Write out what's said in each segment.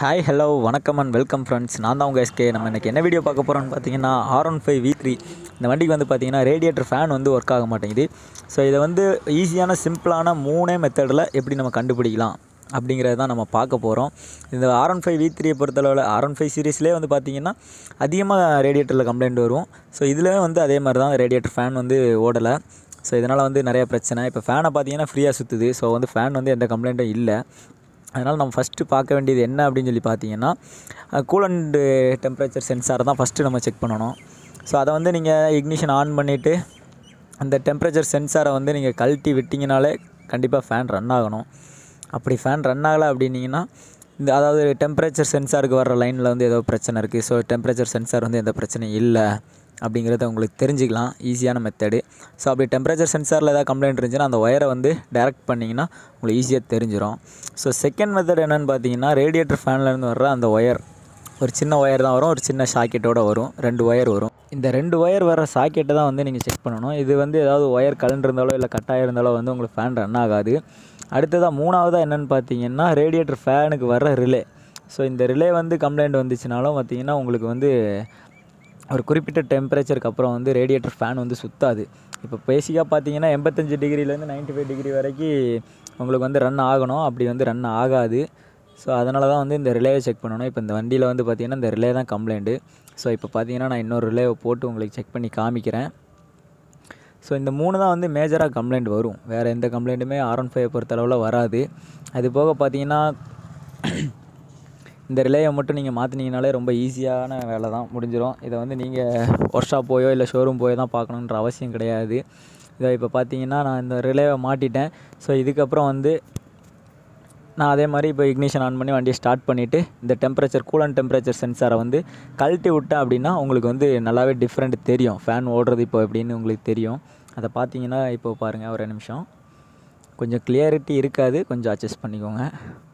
hi hello வணக்கம் and welcome friends நான் தான் உங்கள் எஸ்கே நம்ம இன்றைக்கி என்ன வீடியோ பார்க்க போகிறோம்னு பார்த்தீங்கன்னா R one five V three இந்த வண்டிக்கு வந்து பார்த்தீங்கன்னா ரேடியேட்டர் ஃபேன் வந்து ஒர்க் ஆக மாட்டேங்குது ஸோ இதை வந்து ஈஸியான சிம்பிளான மூணே மெத்தடில் எப்படி நம்ம கண்டுபிடிக்கலாம் அப்படிங்கிறத தான் நம்ம பார்க்க போகிறோம் இந்த ஆர் ஒன் ஃபைவ் வி த்ரீயை பொறுத்தளவில் ஆர் ஒன் ஃபைவ் சீரீஸ்லேயே வந்து பார்த்தீங்கன்னா அதிகமாக ரேடியேட்டரில் கம்ப்ளைண்ட் வரும் ஸோ இதில் வந்து அதே மாதிரி தான் ரேடியேட்டர் ஃபேன் வந்து ஓடலை ஸோ இதனால் வந்து நிறைய பிரச்சனை இப்போ ஃபேனை பார்த்தீங்கன்னா ஃப்ரீயாக சுற்றுது ஸோ வந்து ஃபேன் வந்து எந்த கம்ப்ளைண்ட்டும் இல்லை அதனால் நம்ம ஃபஸ்ட்டு பார்க்க வேண்டியது என்ன அப்படின்னு சொல்லி பார்த்தீங்கன்னா கூலண்ட் டெம்பரேச்சர் சென்சாரை தான் ஃபஸ்ட்டு நம்ம செக் பண்ணணும் ஸோ அதை வந்து நீங்கள் இக்னிஷன் ஆன் பண்ணிவிட்டு அந்த டெம்பரேச்சர் சென்சாரை வந்து நீங்கள் கழட்டி விட்டிங்கனாலே கண்டிப்பாக ஃபேன் ரன் ஆகணும் அப்படி ஃபேன் ரன் ஆகலை அப்படின்னீங்கன்னா இந்த அதாவது டெம்பரேச்சர் சென்சாருக்கு வர்ற லைனில் வந்து ஏதோ பிரச்சனை இருக்குது ஸோ டெம்பரேச்சர் சென்சார் வந்து எந்த பிரச்சனையும் இல்லை அப்படிங்கிறத உங்களுக்கு தெரிஞ்சுக்கலாம் ஈஸியான மெத்தடு ஸோ அப்படி டெம்பரேச்சர் சென்சாரில் ஏதாவது கம்ப்ளைண்ட் இருந்துச்சுன்னா அந்த ஒயரை வந்து டைரக்ட் பண்ணிங்கன்னா உங்களுக்கு ஈஸியாக தெரிஞ்சிடும் ஸோ செகண்ட் மெத்தட் என்னென்னு பார்த்தீங்கன்னா ரேடியேட்டர் ஃபேன்லேருந்து வர்ற அந்த ஒயர் ஒரு சின்ன ஒயர் தான் வரும் ஒரு சின்ன சாக்கெட்டோடு வரும் ரெண்டு ஒயர் வரும் இந்த ரெண்டு ஒயர் வர சாக்கெட்டை தான் வந்து நீங்கள் செக் பண்ணணும் இது வந்து ஏதாவது ஒயர் கலண்டிருந்தாலோ இல்லை கட்டாக இருந்தாலோ வந்து உங்களுக்கு ஃபேன் ரன் ஆகாது அடுத்ததாக மூணாவதாக என்னென்னு பார்த்தீங்கன்னா ரேடியேட்டர் ஃபேனுக்கு வர்ற ரிலே ஸோ இந்த ரிலே வந்து கம்ப்ளைண்ட் வந்துச்சுனாலும் பார்த்தீங்கன்னா உங்களுக்கு வந்து ஒரு குறிப்பிட்ட டெம்பரேச்சருக்கு அப்புறம் வந்து ரேடியேட்டர் ஃபேன் வந்து சுத்தாது இப்போ பேசிக்காக பார்த்தீங்கன்னா எண்பத்தஞ்சு டிகிரிலேருந்து 95 ஃபைவ் டிகிரி வரைக்கும் உங்களுக்கு வந்து ரன் ஆகணும் அப்படி வந்து ரன் ஆகாது ஸோ அதனால தான் வந்து இந்த ரிலேவை செக் பண்ணணும் இப்போ இந்த வண்டியில் வந்து பார்த்திங்கன்னா இந்த ரிலே தான் கம்ப்ளைண்ட்டு ஸோ இப்போ பார்த்தீங்கன்னா நான் இன்னொரு ரிலேவை போட்டு உங்களுக்கு செக் பண்ணி காமிக்கிறேன் ஸோ இந்த மூணு தான் வந்து மேஜராக கம்ப்ளைண்ட் வரும் வேறு எந்த கம்ப்ளைண்ட்டுமே ஆர் ஒன் ஃபைவ் பொறுத்தளவில் வராது அது போக பார்த்தீங்கன்னா இந்த ரிலேயை மட்டும் நீங்கள் மாற்றினீங்கனாலே ரொம்ப ஈஸியான வேலை தான் முடிஞ்சிடும் இதை வந்து நீங்கள் ஒர்க் ஷாப் போயோ இல்லை ஷோரூம் போயோ தான் பார்க்கணுன்ற அவசியம் கிடையாது இதை இப்போ பார்த்தீங்கன்னா நான் இந்த ரிலேவை மாட்டிட்டேன் ஸோ இதுக்கப்புறம் வந்து நான் அதே மாதிரி இப்போ இக்னிஷன் ஆன் பண்ணி வண்டியை ஸ்டார்ட் பண்ணிவிட்டு இந்த டெம்பரேச்சர் கூலன் டெம்பரேச்சர் சென்சாரை வந்து கழட்டி விட்டேன் அப்படின்னா உங்களுக்கு வந்து நல்லாவே டிஃப்ரெண்ட் தெரியும் ஃபேன் ஓடுறது இப்போ எப்படின்னு உங்களுக்கு தெரியும் அதை பார்த்தீங்கன்னா இப்போ பாருங்கள் ஒரு நிமிஷம் கொஞ்சம் கிளியரிட்டி இருக்காது கொஞ்சம் அட்ஜஸ்ட் பண்ணிக்கோங்க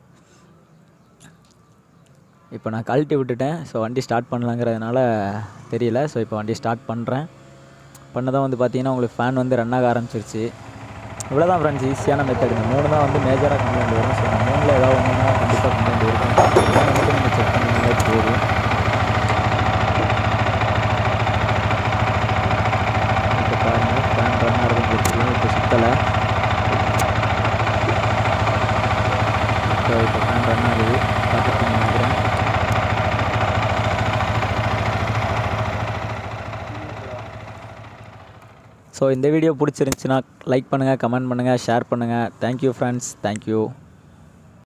இப்போ நான் கழட்டி விட்டுட்டேன் ஸோ வண்டி ஸ்டார்ட் பண்ணலாங்கிறதுனால தெரியல ஸோ இப்போ வண்டி ஸ்டார்ட் பண்ணுறேன் பண்ணதான் வந்து பார்த்தீங்கன்னா உங்களுக்கு ஃபேன் வந்து ரன் ஆக ஆரம்பிச்சிருச்சு இவ்வளோ தான் ஃப்ரெண்ட்ஸ் ஈஸியான மெத்தட் இந்த மூணு தான் வந்து மேஜராக கம்ப்ளைண்ட் வரும் ஸோ இந்த மூணில் ஏதாவது ஒன்றுனா கண்டிப்பாக கம்ப்ளைண்ட் இருக்கும் ஃபேனை மட்டும் நீங்கள் செக் பண்ணிங்களே போதும் இப்போ பாருங்கள் ஃபேன் ரன் ஆகிறது தெரியும் இப்போ சுத்தலை ஸோ இப்போ ஃபேன் ரன் ஆகுது பார்த்துட்டு நினைக்கிறேன் ஸோ இந்த வீடியோ பிடிச்சிருந்துச்சின்னா லைக் பண்ணுங்கள் கமெண்ட் பண்ணுங்கள் ஷேர் பண்ணுங்கள் தேங்க்யூ ஃப்ரெண்ட்ஸ் தேங்க்யூ